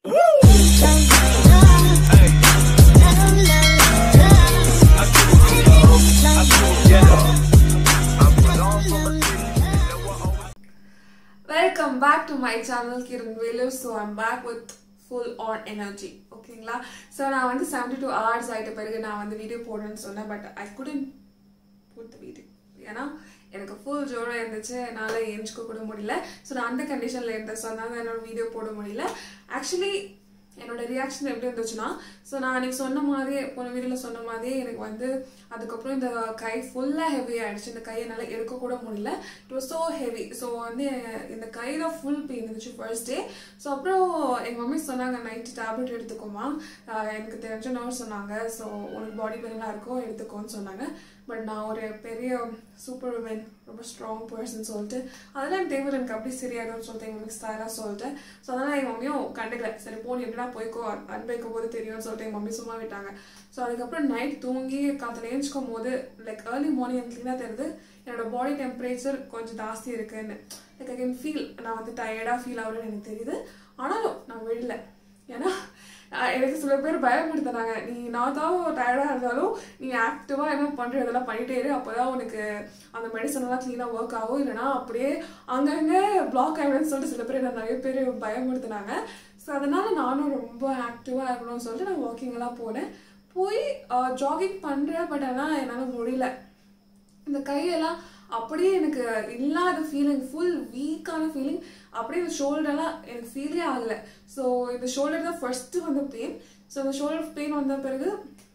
welcome back to my channel Kiran Velu so I'm back with full on energy ஓகேங்களா so நான் வந்து seventy two hours ஆகிட்ட பிறகு நான் வந்து வீடியோ போடுறேன்னு சொன்னேன் but I couldn't put the video ஏன்னா எனக்கு ஃபுல் ஜோரம் இருந்துச்சு என்னால் ஏஞ்சிக்க கூட முடியல ஸோ நான் அந்த கண்டிஷனில் இருந்தேன் ஸோ அதனால என்னோட வீடியோ போட முடியல ஆக்சுவலி என்னோட ரியாக்ஷன் எப்படி இருந்துச்சுன்னா ஸோ நான் அன்றைக்கி சொன்ன மாதிரியே போன வீடியோவில் சொன்ன மாதிரியே எனக்கு வந்து அதுக்கப்புறம் இந்த கை ஃபுல்லாக ஹெவி ஆகிடுச்சு இந்த கையை என்னால் எடுக்க கூட முடியல it was so heavy so வந்து இந்த கையில் ஃபுல் பெயின் இருந்துச்சு ஃபர்ஸ்ட் டே ஸோ அப்புறம் எங்கள் மம்மி சொன்னாங்க நைட்டு டேப்லெட் எடுத்துக்கோமா ஆஹ் எனக்கு தெரிஞ்ச நர்ஸ் சொன்னாங்க ஸோ உனக்கு பாடி பெயின்லாம் இருக்கும் எடுத்துக்கோன்னு சொன்னாங்க பட் நான் ஒரு பெரிய சூப்பர் உமன் ரொம்ப ஸ்ட்ராங் பர்சன் சொல்லிட்டு அதெல்லாம் எனக்கு தேவை எனக்கு அப்படி சரியாயிடும்னு சொல்லிட்டு எங்கள் மம்மி ஸ்டைலாக சொல்லிட்டு ஸோ அதனால் எங்கள் மம்மியும் கண்டுக்கல சரி போன் எப்படின்னா போய்க்கோ அன்பைக்கும் போது தெரியும்னு சொல்லிட்டு எங்கள் மம்மி சும்மா விட்டாங்க ஸோ அதுக்கப்புறம் நைட் தூங்கி காற்றுல ஏஞ்சிக்கும் போது லைக் ஏர்லி மார்னிங் எனக்கு க்ளீனாக தெரியுது என்னோட பாடி டெம்பரேச்சர் கொஞ்சம் ஜாஸ்தி இருக்குன்னு லைக் ஐ கேன் ஃபீல் நான் வந்து டயர்டாக ஃபீல் ஆகுறேன்னு எனக்கு தெரியுது ஆனாலும் நான் விடல ஏன்னா அஹ் எனக்கு சில பேர் பயப்படுத்தினாங்க நீ நான் தான் டயர்டாக இருந்தாலும் நீ ஆக்டிவாக என்ன பண்ணுற இதெல்லாம் பண்ணிட்டே இரு அப்போ தான் உனக்கு அந்த மெடிசன் எல்லாம் க்ளீனாக ஒர்க் ஆகும் இல்லைனா அப்படியே அங்கங்கே பிளாக் ஆகிடும்னு சொல்லிட்டு சில பேர் என்ன நிறைய பேர் பயமுறுத்தினாங்க ஸோ அதனால் நானும் ரொம்ப ஆக்டிவாக இருக்கணும்னு சொல்லிட்டு நான் வாக்கிங்கெல்லாம் போனேன் போய் ஜாகிங் பண்ணுறேன் பட் ஆனால் என்னால் முடியல இந்த கையெல்லாம் அப்படியே எனக்கு இல்லாத ஃபீலிங் ஃபுல் வீக்கான ஃபீலிங் அப்படியே இந்த ஷோல்டர்லாம் எனக்கு ஃபீலே ஆகலை ஸோ இந்த ஷோல்டர் தான் ஃபர்ஸ்ட்டு வந்த பெயின் ஸோ இந்த ஷோல்டர் பெயின் வந்த பிறகு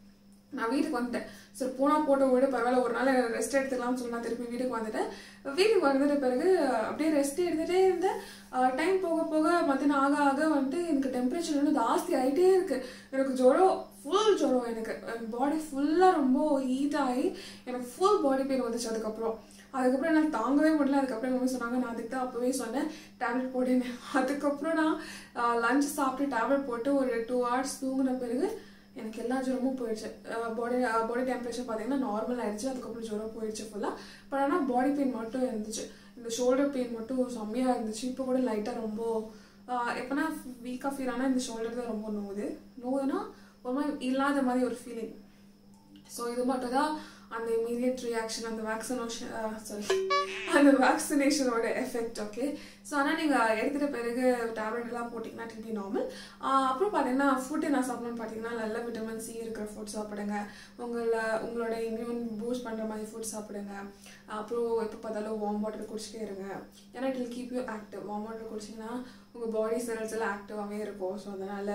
நான் வீட்டுக்கு வந்துட்டேன் சரி போனால் போட்ட விட பரவாயில்ல ஒரு நாள் ரெஸ்ட் எடுத்துக்கலாம்னு சொல்லி நான் திருப்பி வீட்டுக்கு வந்துட்டேன் வீட்டுக்கு வந்துட்ட பிறகு அப்படியே ரெஸ்ட் எடுத்துகிட்டே இருந்தேன் டைம் போக போக மத்தியானம் ஆக ஆக வந்துட்டு எனக்கு டெம்பரேச்சர் இன்னும் ஜாஸ்தி ஆகிட்டே இருக்கு எனக்கு ஜுரம் ஃபுல் ஜுரம் எனக்கு பாடி ஃபுல்லாக ரொம்ப ஹீட் ஆகி எனக்கு ஃபுல் பாடி பெயின் வந்துச்சு அதுக்கப்புறம் அதுக்கப்புறம் என்னால் தாங்கவே முடியல அதுக்கப்புறம் மம்மி சொன்னாங்க நான் அதுக்கு தான் அப்போவே சொன்னேன் டேப்லெட் போட்டேன்னு அதுக்கப்புறம் நான் லஞ்ச் சாப்பிட்டு டேப்லெட் போட்டு ஒரு டூ ஹவர்ஸ் தூங்கின பிறகு எனக்கு எல்லா ஜுரமும் போயிடுச்சு பாடி பாடி டெம்பரேச்சர் பார்த்தீங்கன்னா நார்மல் ஆயிடுச்சு அதுக்கப்புறம் ஜுரம் போயிடுச்சு ஃபுல்லாக பட் ஆனால் பாடி பெயின் மட்டும் இருந்துச்சு இந்த ஷோல்டர் பெயின் மட்டும் செம்மையாக இருந்துச்சு இப்போ கூட லைட்டாக ரொம்ப எப்போனா வீக்காக ஃபீல் ஆனால் இந்த ஷோல்டர் தான் ரொம்ப நோவுது நோவுதுன்னா ஒரு மாதிரி இல்லாத மாதிரி ஒரு ஃபீலிங் ஸோ இது மட்டும் தான் அந்த இமீடியட் ரியாக்ஷன் அந்த வேக்சினேஷன் சாரி அந்த வேக்சினேஷனோட எஃபெக்ட் ஓகே ஸோ ஆனால் நீங்கள் எடுத்துகிட்ட பிறகு டேப்லெட் எல்லாம் போட்டிங்கன்னா இட் பி நார்மல் அப்புறம் பார்த்தீங்கன்னா ஃபுட் என்ன சாப்பிடணும்னு பார்த்தீங்கன்னா நல்ல விட்டமின் சி இருக்கிற ஃபுட் சாப்பிடுங்க உங்களை உங்களோட இம்யூன் பூஸ்ட் பண்ணுற மாதிரி ஃபுட் சாப்பிடுங்க அப்புறம் எப்போ பார்த்தாலும் வார்ம் வாட்டர் குடிச்சிட்டே இருங்க ஏன்னா it will keep you active warm water குடிச்சிங்கன்னா உங்கள் பாடி செல்ஸ் எல்லாம் ஆக்டிவாகவே இருக்கும் ஸோ அதனால்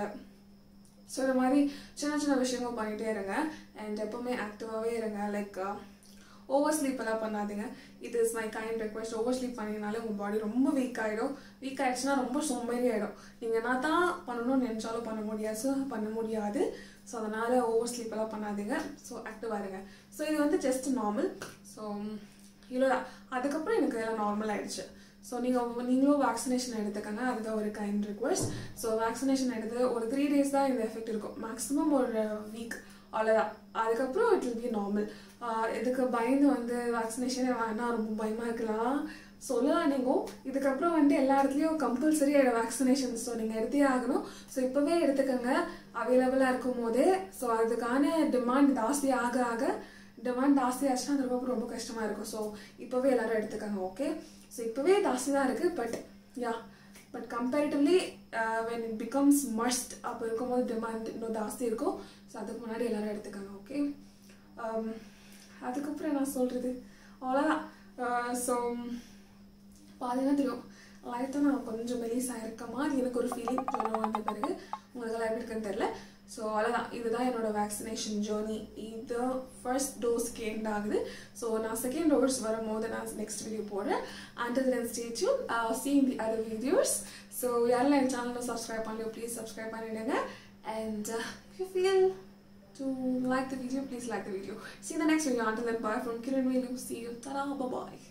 ஸோ இந்த மாதிரி சின்ன சின்ன விஷயங்கள் பண்ணிகிட்டே இருங்க அண்ட் எப்போவுமே ஆக்டிவாகவே இருங்க லைக் ஓவர் ஸ்லீப் எல்லாம் பண்ணாதீங்க இது is my kind request over sleep பண்ணிங்கனாலே உங்கள் பாடி ரொம்ப வீக் ஆகிடும் வீக் ஆகிடுச்சுன்னா ரொம்ப சோம்பேறி ஆகிடும் நீங்கள் என்ன தான் பண்ணணும்னு நினச்சாலும் பண்ண முடியாது பண்ண முடியாது ஸோ அதனால் ஓவர் ஸ்லீப் எல்லாம் பண்ணாதீங்க ஸோ ஆக்டிவாக இருங்க ஸோ இது வந்து ஜஸ்ட் நார்மல் ஸோ இவ்வளோதான் அதுக்கப்புறம் எனக்கு எல்லாம் நார்மல் ஆகிடுச்சு ஸோ நீங்கள் நீங்களும் வேக்சினேஷன் எடுத்துக்கங்க அதுதான் ஒரு கைண்ட் ரிக்வஸ்ட் ஸோ வேக்சினேஷன் எடுத்து ஒரு த்ரீ டேஸ் தான் இந்த எஃபெக்ட் இருக்கும் மேக்ஸிமம் ஒரு வீக் அவ்வளோதான் அதுக்கப்புறம் இட் வில் பி நார்மல் இதுக்கு பயந்து வந்து வேக்சினேஷனே வேணாம் ரொம்ப பயமாக இருக்கலாம் சொல்லலாம் நீங்கள் இதுக்கப்புறம் வந்து எல்லா இடத்துலையும் கம்பல்சரி வேக்சினேஷன் ஸோ நீங்கள் எடுத்தே ஆகணும் ஸோ இப்போவே எடுத்துக்கோங்க அவைலபிளாக இருக்கும் போதே ஸோ அதுக்கான டிமாண்ட் ஜாஸ்தி ஆக ஆக டிமாண்ட் ஜாஸ்தி ஆச்சுன்னா அதுக்கப்புறம் ரொம்ப கஷ்டமாக இருக்கும் ஸோ இப்போவே எல்லாரும் எடுத்துக்கோங்க ஓகே ஸோ இப்போவே ஜாஸ்தி தான் இருக்குது but yeah but comparatively when it becomes must அப்போ இருக்கும்போது டிமாண்ட் இன்னும் ஜாஸ்தி இருக்கும் ஸோ அதுக்கு முன்னாடி எல்லாரும் எடுத்துக்கோங்க ஓகே அதுக்கப்புறம் என்ன சொல்கிறது அவ்வளோதான் ஸோ பாதினா தெரியும் லைட்டாக நான் கொஞ்சம் மெலிஸாக இருக்க மாதிரி எனக்கு ஒரு ஃபீலிங் ஜுரம் வந்த பிறகு உங்களுக்கெல்லாம் எப்படி இருக்குன்னு தெரில ஸோ அவ்வளோதான் இதுதான் என்னோட வேக்சினேஷன் ஜேர்னி இது ஃபர்ஸ்ட் டோஸ்க்கு எண்ட் ஆகுது ஸோ நான் செகண்ட் டோஸ் வரும்போது நான் நெக்ஸ்ட் வீடியோ போடுறேன் until then stay tuned seeing the other videos so யாரெல்லாம் என் சேனலில் சப்ஸ்கிரைப் பண்ணலையோ ப்ளீஸ் சப்ஸ்கிரைப் பண்ணிவிடுங்க and you feel to like the video please like the video see you in the next video until then bye from kiran see you ta bye bye